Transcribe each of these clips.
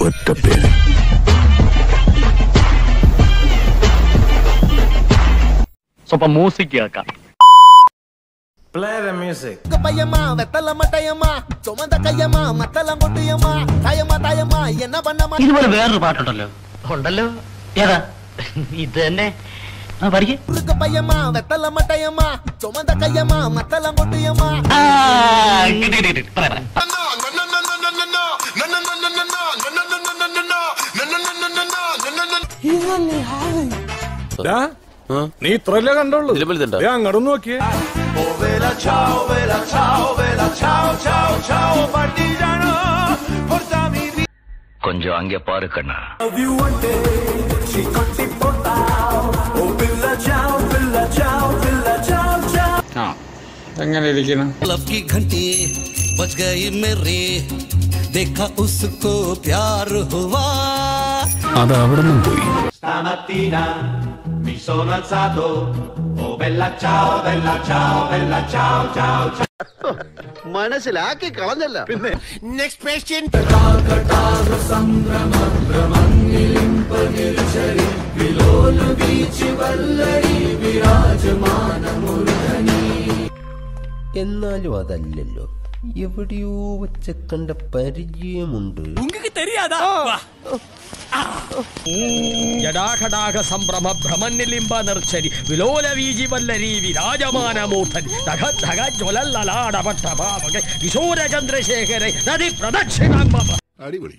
ഒറ്റ പേര് സ്വപ്പം മ്യൂസിക് കേൾക്കാം Play the music. பையமா வெத்தல மட்டையம்மா சுமந்த கையம்மா மத்தளம் கொட்டியம்மா தாயம்மா தாயம்மா என்ன பண்ணம்மா ഇതുപോലെ വേറൊരു പാട്ടുണ്ടല്ലോ ഉണ്ടല്ലോ ഏതാ ഇത് തന്നെ ആ പഠിക്കേ உருக்கு பையம்மா வெத்தல மட்டையம்மா சுமந்த கையம்மா மத்தளம் கொட்டியம்மா ആ കിട്ടി കിട്ടി കിട്ടി പറയാം പറയാം നീ ഇത്രല്ലേ കണ്ടുള്ളൂ ദേ അങ്ങോട്ട് നോക്കിയേ കൊഞ്ചം അங்கே പാரு കണ്ണ എങ്ങനെ ഇരിക്കണം लब की घंटी बज गई मेरी देखा उसको प्यार हुआ അത് അവിടെ നിന്നും പോയി മനസ്സിലാക്കി കളഞ്ഞല്ല പിന്നെ നെക്സ്റ്റ് പേഷ്യന്റ് എന്നാലും അതല്ലല്ലോ എവിടെയോ വെച്ച കണ്ട പരിചയമുണ്ട് ജടാഘടാഘ സംഭ്രമ ഭ്രമന്നിലിംബ നിർച്ചരി വിലോല വീജി വല്ലരി വിരാജമാന മൂർധൻ ധഗ ധഗ ജ്വലല്ലലാടപട്ട പാവക കിശോര ചന്ദ്രശേഖര നദി പ്രദക്ഷിണാംബ അടിപൊളി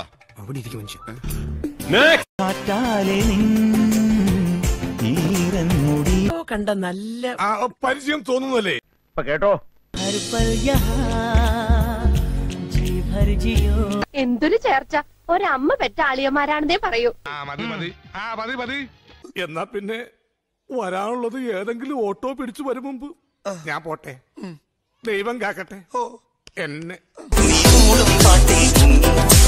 പരിചയം തോന്നുന്നല്ലേ കേട്ടോ എന്തൊരു ചേർച്ച ഒരമ്മ പെറ്റ ആളിയന്മാരാണെന്നേ പറയൂ ആ മതി മതി ആ മതി മതി എന്നാ പിന്നെ വരാനുള്ളത് ഏതെങ്കിലും ഓട്ടോ പിടിച്ചു വരും മുമ്പ് ഞാൻ പോട്ടെ ദൈവം കാക്കട്ടെ എന്നെ പാട്ടേ